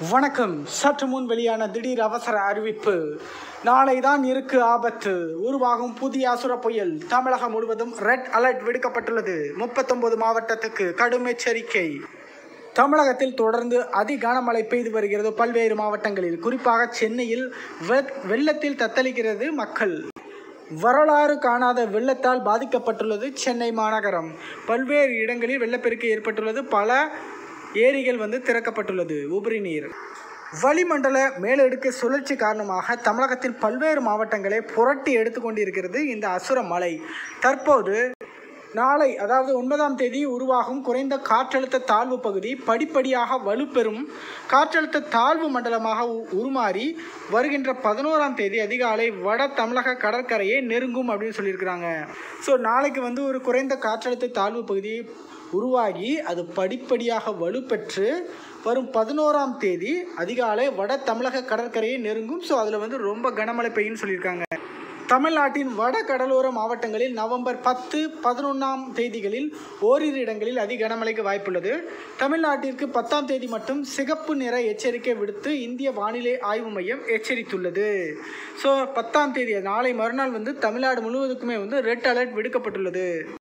வணக்கம் சற்று முன் வெளியான திடீர் அவசர அறிவிப்பு நாளை தான் இருக்கு ஆபத்து உருவாகும் புதிய அசுர புயல் தமிழகம் முழுவதும் ரெட் அலர்ட் விடுக்கப்பட்டுள்ளது முப்பத்தொன்பது மாவட்டத்துக்கு கடும் எச்சரிக்கை தமிழகத்தில் தொடர்ந்து அதி கனமழை பெய்து வருகிறது பல்வேறு மாவட்டங்களில் குறிப்பாக சென்னையில் வெ- வெள்ளத்தில் தத்தளிக்கிறது மக்கள் வரலாறு காணாத வெள்ளத்தால் பாதிக்கப்பட்டுள்ளது சென்னை மாநகரம் பல்வேறு இடங்களில் வெள்ளப்பெருக்கு ஏற்பட்டுள்ளது பல ஏரிகள் வந்து திறக்கப்பட்டுள்ளது உபரி நீர் வளிமண்டல மேலடுக்கு சுழற்சி காரணமாக தமிழகத்தின் பல்வேறு மாவட்டங்களை புரட்டி எடுத்துக்கொண்டிருக்கிறது இந்த அசுர மழை தற்போது நாளை அதாவது ஒன்பதாம் தேதி உருவாகும் குறைந்த காற்றழுத்த தாழ்வு பகுதி படிப்படியாக வலுப்பெறும் காற்றழுத்த தாழ்வு மண்டலமாக உ- உருமாறி வருகின்ற பதினோராம் தேதி அதிகாலை வட தமிழக கடற்கரையை நெருங்கும் அப்படின்னு சொல்லியிருக்கிறாங்க ஸோ நாளைக்கு வந்து ஒரு குறைந்த காற்றழுத்த தாழ்வு பகுதி உருவாகி அது படிப்படியாக வலுப்பெற்று வரும் பதினோராம் தேதி அதிகாலை வட தமிழக கடற்கரையை நெருங்கும் ஸோ அதில் வந்து ரொம்ப கனமழை பெய்யும்னு சொல்லியிருக்காங்க தமிழ்நாட்டின் வட கடலோர மாவட்டங்களில் நவம்பர் பத்து பதினொன்றாம் தேதிகளில் ஓரிரு இடங்களில் அதி கனமழைக்கு வாய்ப்புள்ளது தமிழ்நாட்டிற்கு பத்தாம் தேதி மட்டும் சிகப்பு நிற எச்சரிக்கை விடுத்து இந்திய வானிலை ஆய்வு மையம் எச்சரித்துள்ளது ஸோ பத்தாம் தேதி நாளை மறுநாள் வந்து தமிழ்நாடு முழுவதுக்குமே வந்து ரெட் அலர்ட் விடுக்கப்பட்டுள்ளது